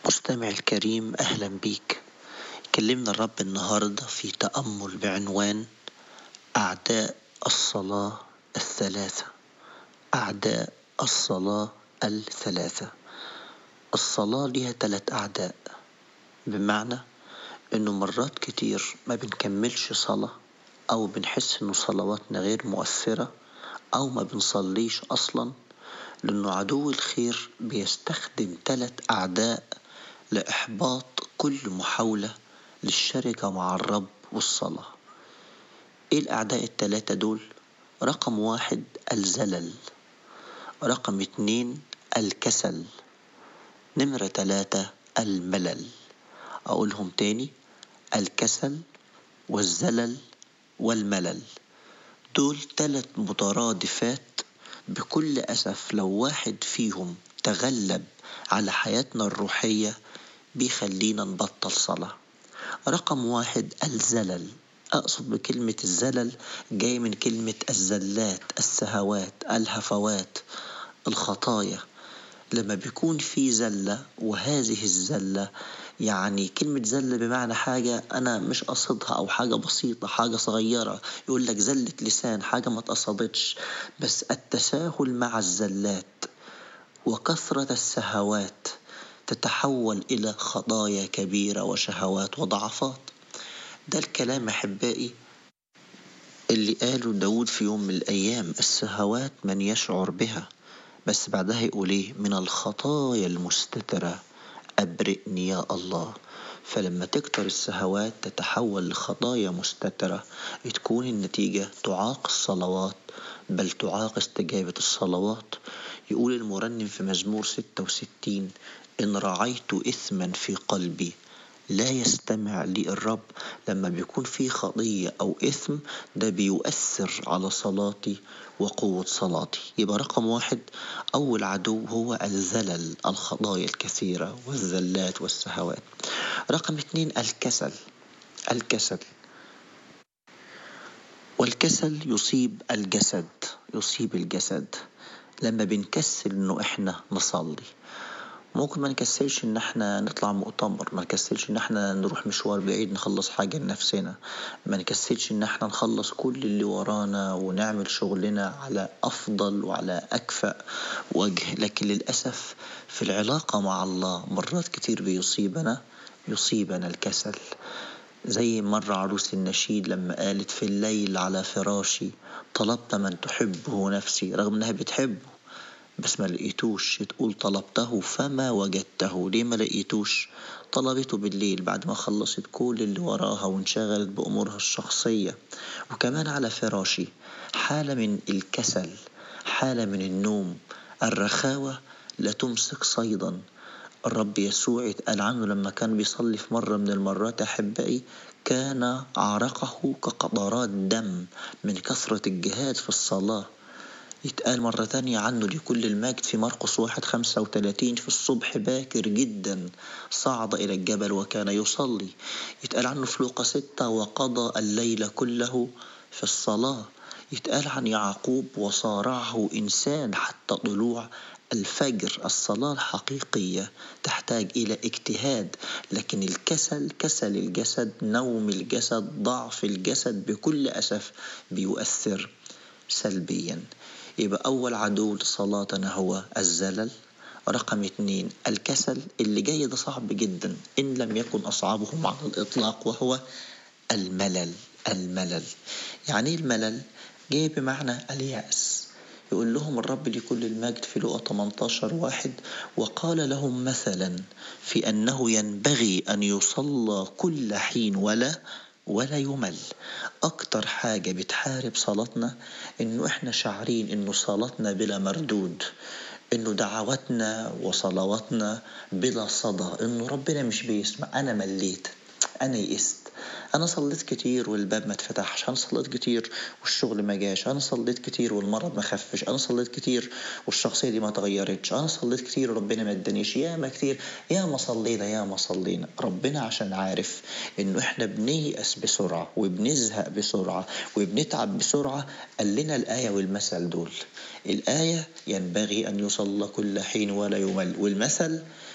مستمع الكريم أهلا بيك كلمنا الرب النهاردة في تأمل بعنوان أعداء الصلاة الثلاثة أعداء الصلاة الثلاثة الصلاة ليها ثلاث أعداء بمعنى إنه مرات كتير ما بنكملش صلاة أو بنحس إنه صلواتنا غير مؤثرة أو ما بنصليش أصلا لأنه عدو الخير بيستخدم ثلاث أعداء لإحباط كل محاولة للشركة مع الرب والصلاة إيه الأعداء التلاتة دول؟ رقم واحد الزلل رقم اتنين الكسل نمرة تلاتة الملل أقولهم تاني الكسل والزلل والملل دول تلات مترادفات بكل أسف لو واحد فيهم تغلب على حياتنا الروحية بيخلينا نبطل صلاة رقم واحد الزلل أقصد بكلمة الزلل جاي من كلمة الزلات السهوات الهفوات الخطايا لما بيكون في زلة وهذه الزلة يعني كلمة زلة بمعنى حاجة أنا مش قصدها أو حاجة بسيطة حاجة صغيرة يقول لك زلة لسان حاجة ما اتقصدتش بس التساهل مع الزلات وكثرة السهوات تتحول إلى خطايا كبيرة وشهوات وضعفات ده الكلام أحبائي اللي قاله داود في يوم من الأيام السهوات من يشعر بها بس بعدها يقول إيه من الخطايا المستترة أبرئني يا الله فلما تكتر السهوات تتحول لخطايا مستترة تكون النتيجة تعاق الصلوات بل تعاق استجابة الصلوات يقول المرنم في مزمور 66 إن رعيت إثما في قلبي لا يستمع لي الرب لما بيكون في خطية أو إثم ده بيؤثر على صلاتي وقوة صلاتي يبقى رقم واحد أول عدو هو الزلل الخطايا الكثيرة والزلات والسهوات رقم اثنين الكسل الكسل والكسل يصيب الجسد يصيب الجسد لما بنكسل انه احنا نصلي ممكن ما نكسلش ان احنا نطلع مؤتمر ما نكسلش ان احنا نروح مشوار بعيد نخلص حاجة لنفسنا ما نكسلش ان احنا نخلص كل اللي ورانا ونعمل شغلنا على افضل وعلى اكفأ وجه لكن للأسف في العلاقة مع الله مرات كتير بيصيبنا يصيبنا الكسل زي مرة عروس النشيد لما قالت في الليل على فراشي طلبت من تحبه نفسي رغم انها بتحبه بس ما لقيتوش تقول طلبته فما وجدته ليه ما لقيتوش طلبته بالليل بعد ما خلصت كل اللي وراها وانشغلت بأمورها الشخصية وكمان على فراشي حالة من الكسل حالة من النوم الرخاوة لا تمسك صيدا الرب يسوع اتقال عنه لما كان بيصلي في مرة من المرات أحبائي كان عرقه كقطرات دم من كثرة الجهاد في الصلاة يتقال مرة تانية عنه لكل المجد في مرقس واحد خمسة وتلاتين في الصبح باكر جدا صعد إلى الجبل وكان يصلي يتقال عنه في لوقا ستة وقضى الليل كله في الصلاة يتقال عن يعقوب وصارعه إنسان حتى طلوع الفجر الصلاة الحقيقية تحتاج إلى اجتهاد لكن الكسل كسل الجسد نوم الجسد ضعف الجسد بكل أسف بيؤثر سلبيا يبقى أول عدو لصلاتنا هو الزلل رقم اتنين الكسل اللي جاي ده صعب جدا إن لم يكن أصعبهم على الإطلاق وهو الملل الملل يعني الملل جاي بمعنى اليأس يقول لهم الرب لكل المجد في لقى 18 واحد وقال لهم مثلا في أنه ينبغي أن يصلى كل حين ولا ولا يمل أكتر حاجة بتحارب صلاتنا إنه إحنا شعرين إنه صلاتنا بلا مردود إنه دعواتنا وصلواتنا بلا صدى إنه ربنا مش بيسمع أنا مليت أنا يئست أنا صليت كتير والباب ما اتفتحش أنا صليت كتير والشغل ما جاش أنا صليت كتير والمرض ما خفش أنا صليت كتير والشخصية دي ما اتغيرتش أنا صليت كتير وربنا ما ادانيش يا ما كتير يا ما صلينا يا ما صلينا ربنا عشان عارف إنه إحنا بنيأس بسرعة وبنزهق بسرعة وبنتعب بسرعة قال لنا الآية والمثل دول الآية ينبغي أن يصلى كل حين ولا يمل والمثل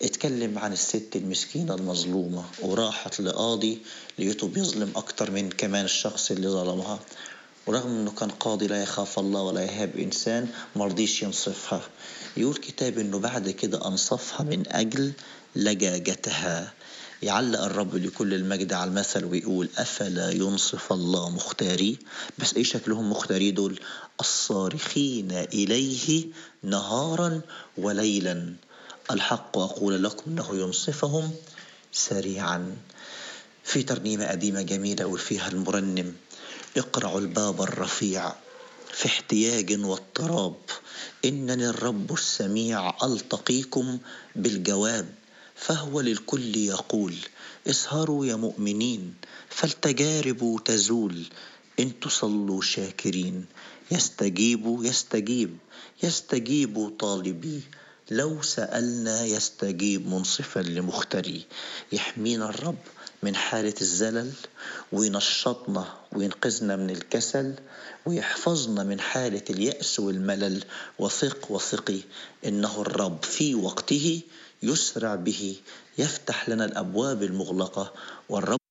اتكلم عن الست المسكينة المظلومة وراحت لقاضي لقيته بيظلم أكتر من كمان الشخص اللي ظلمها ورغم انه كان قاضي لا يخاف الله ولا يهاب انسان مرضيش ينصفها يقول كتاب انه بعد كده انصفها من اجل لجاجتها يعلق الرب لكل المجد على المثل ويقول أفلا ينصف الله مختاري بس إيه شكلهم مختاري دول الصارخين إليه نهارا وليلا الحق أقول لكم أنه ينصفهم سريعا في ترنيمة قديمة جميلة أقول فيها المرنم اقرعوا الباب الرفيع في احتياج واضطراب إنني الرب السميع ألتقيكم بالجواب فهو للكل يقول اسهروا يا مؤمنين فالتجارب تزول إن تصلوا شاكرين يستجيب يستجيب يستجيب طالبي لو سألنا يستجيب منصفا لمختري يحمينا الرب من حالة الزلل وينشطنا وينقذنا من الكسل ويحفظنا من حالة اليأس والملل وثق وثقي إنه الرب في وقته يسرع به يفتح لنا الأبواب المغلقة والرب